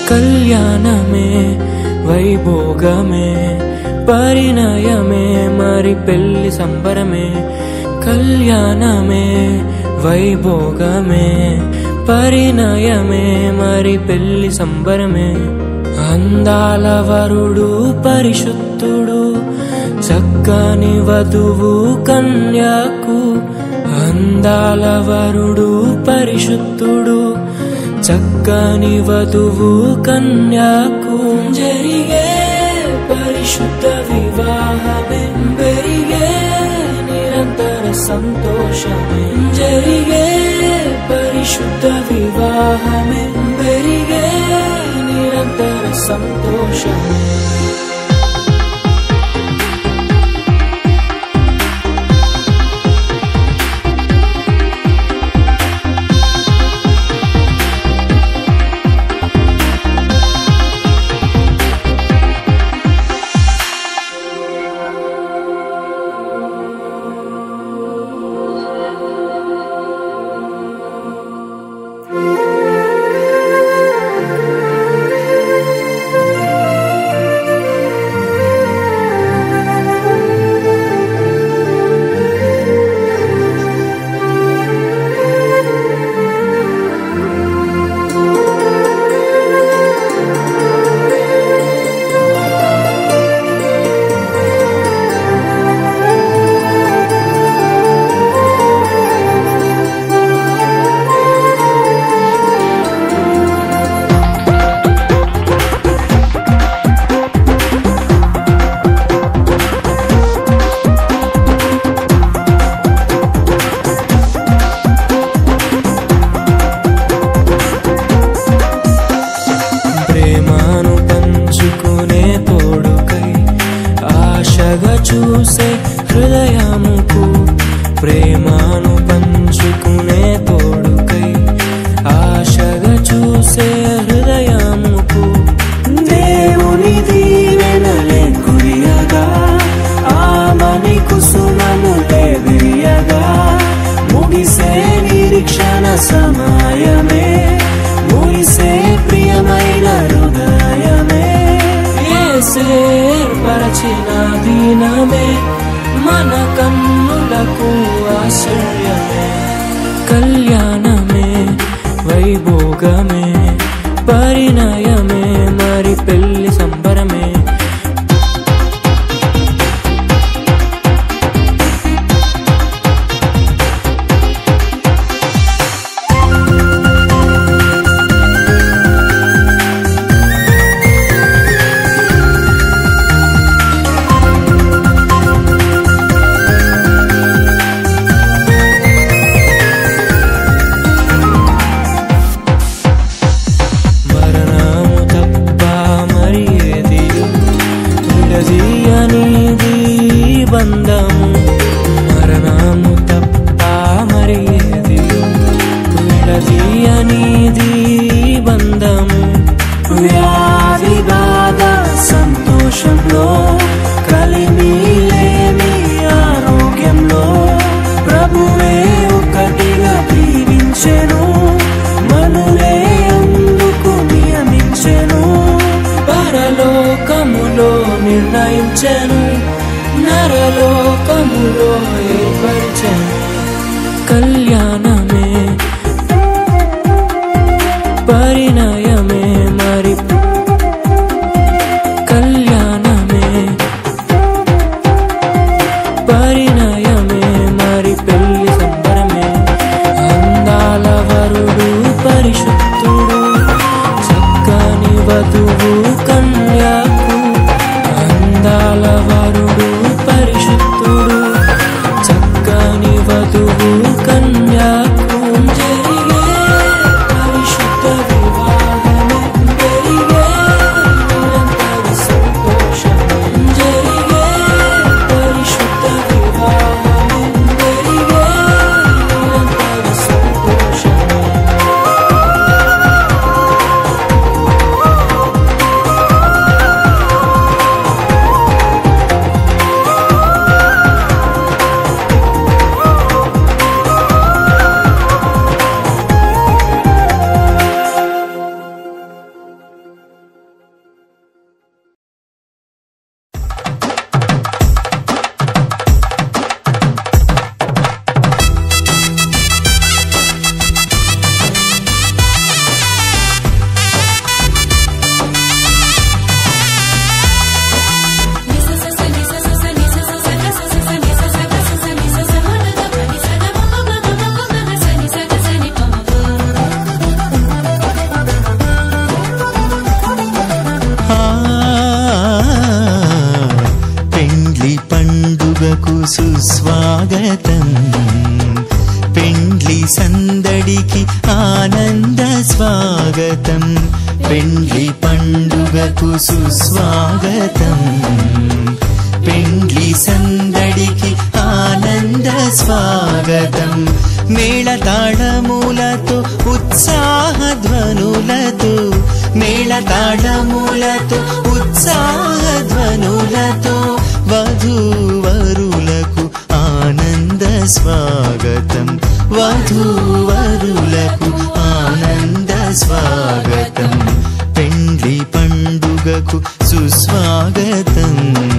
కళ్యాణమే వైభోగమే పరిణయమే మరి పెళ్లి సంబరమే కళ్యాణమే వైభోగమే పరిణయమే మరి పెళ్లి సంబరమే అందాల వరుడు పరిశుద్ధుడు చక్కని వధువు కన్యాకు అందాల వరుడు పరిశుద్ధుడు చక్కని వధువు కన్యాకు జరిగే పరిశుద్ధ వివాహమే పెరిగే నిరంతర సంతోషమే జరిగే పరిశుద్ధ వివాహమే పెరిగే నిరంతర సంతోషమే ప్రేమను పంచుకునే తోడుకై ఆశగా చూసే హృదయముకు ప్రేమను పంచుకునే తోడుకై ఆశగా చూసే హృదయముకు దేవుని దీవెనలే కురియగా ఆమని కుసుమనులే విరియగా ముగిసే నిరీక్షణ సమయమే ముగిసే ప్రియమైన హృదయమే ఏర్పరచిన దీనమే మన కన్నులకు ఆశ్చర్యమే కళ్యాణమే వైభోగమే పరిణయమే మరి పెళ్లి సంబరమే మరణము తప్ప మరి ఏది విడదీయనిది బంధము మరణము తప్ప మరి ఏది విడదీయనిది బంధము వ్యాధి బాధ సంతోషంలో కలిమి లేని ఆరోగ్యంలో ప్రభువే ఒకటిగా దీవించెను మనులే అందుకు నియమించెను పరలోకములో నిర్ణయించెను నరలోకములో ఏర్పరిచెను కళ్యాణమే పరిణయమే మరి కళ్యాణమే పరిణయమే మరి పెళ్లి సంబరమే అందాల వరుడు పరిశుద్ధుడు చక్కని వధువు కన్యాకు అందాల వరుడు పరిశుద్ధుడు చక్కని పండుగకు సుస్వాగతం పెండ్లి సందడికి ఆనంద స్వాగతం పెండ్లి పండుగకు సుస్వాగతం పెండ్లి సందడికి ఆనంద స్వాగతం మేళతాళములతో ఉత్సాహ ధ్వనులతో మేళతాళములతో ఉత్సాహ ధ్వనులతో వధూవరులకు ఆనంద స్వాగతం వధూవరులకు ఆనంద స్వాగతం పెండ్లి పండుగకు సుస్వాగతం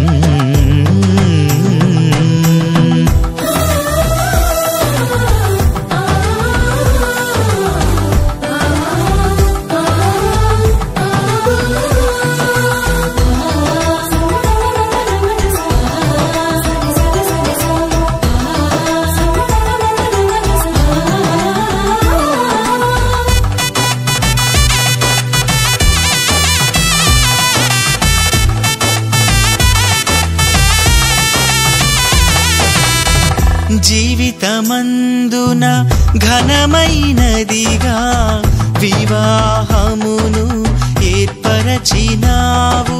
జీవితమందున ఘనమైనదిగా వివాహమును ఏర్పరచినావు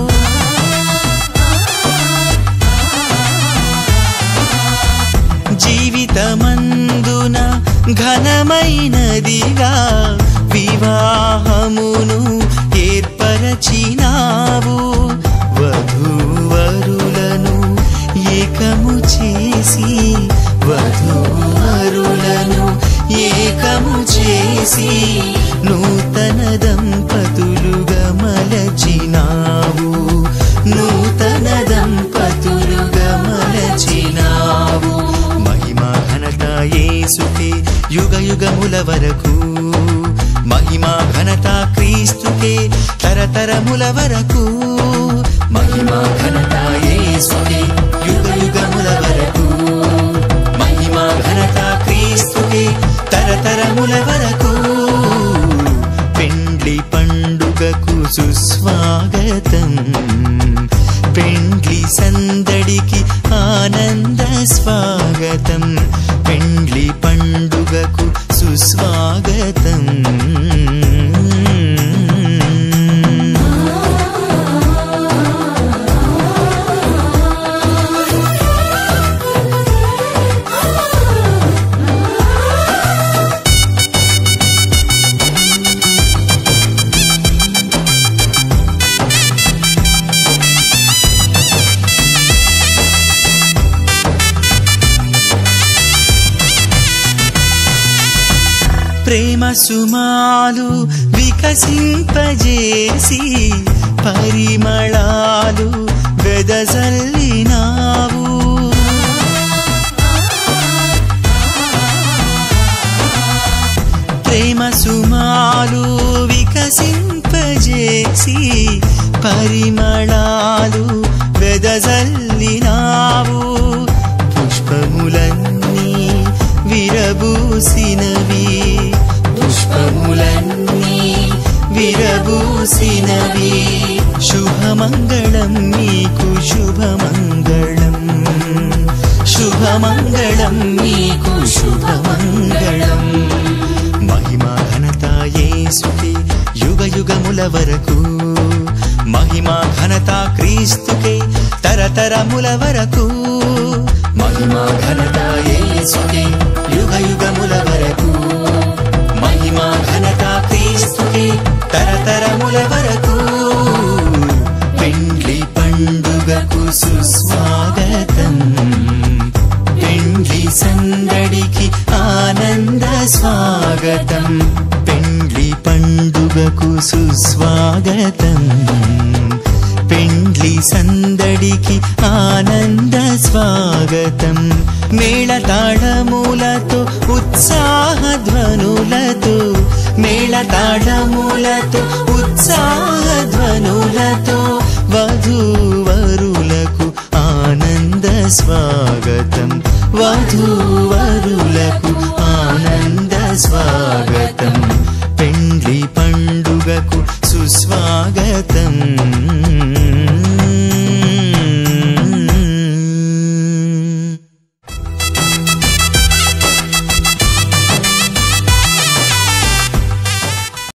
జీవితమందున ఘనమైనదిగా వివాహమును ఏర్పరచినావు వధూవరులను ఏకము చేసి వధూవరులను ఏకము చేసి నూతన దంపతులుగా మలచినావు నూతన దంపతులుగా మలచినావు మహిమా ఘనత యేసుకే యుగ యుగముల వరకు మహిమా ఘనత క్రీస్తుకే తరతరముల వరకు మహిమా ఘనత యేసుకే యుగ యుగముల వరకు మహిమా ఘనత క్రీస్తుకే తరతరముల వరకు పెండ్లి పండుగకు సుస్వాగతం పెండ్లి సందడికి ఆనంద స్వాగతం పెండ్లి పండుగకు సుస్వాగతం ప్రేమ సుమాలు వికసింపజేసి పరిమళాలు వెదజల్లినావు ప్రేమ సుమాలు వికసింపజేసి పరిమళాలు వెదజల్లినావు పుష్పములన్నీ విరబూసినవి పుష్పములన్నీ విరబూసినవి శుభమంగళం మీకు శుభమంగళం శుభమంగళం మీకు శుభమంగళం మహిమా ఘనత యేసుకే యుగ యుగముల వరకు మహిమా ఘనత క్రీస్తుకే తరతరముల వరకు మహిమా ఘనత యేసుకే యుగ యుగముల వరకు మహిమా ఘనత క్రీస్తుకే తరతరముల వరకు పెండ్లి పండుగకు సుస్వాగతం పెండ్లి సందడికి ఆనంద స్వాగతం పెండ్లి పండుగకు సుస్వాగతం పెండ్లి సందడికి ఆనంద స్వాగతం మేళతాళములతో ఉత్సాహ ధ్వనులతో మేళతాళములతో ఉత్సాహ ధ్వనులతో వధూవరులకు ఆనంద స్వాగతం వధూవరులకు ఆనంద స్వాగతం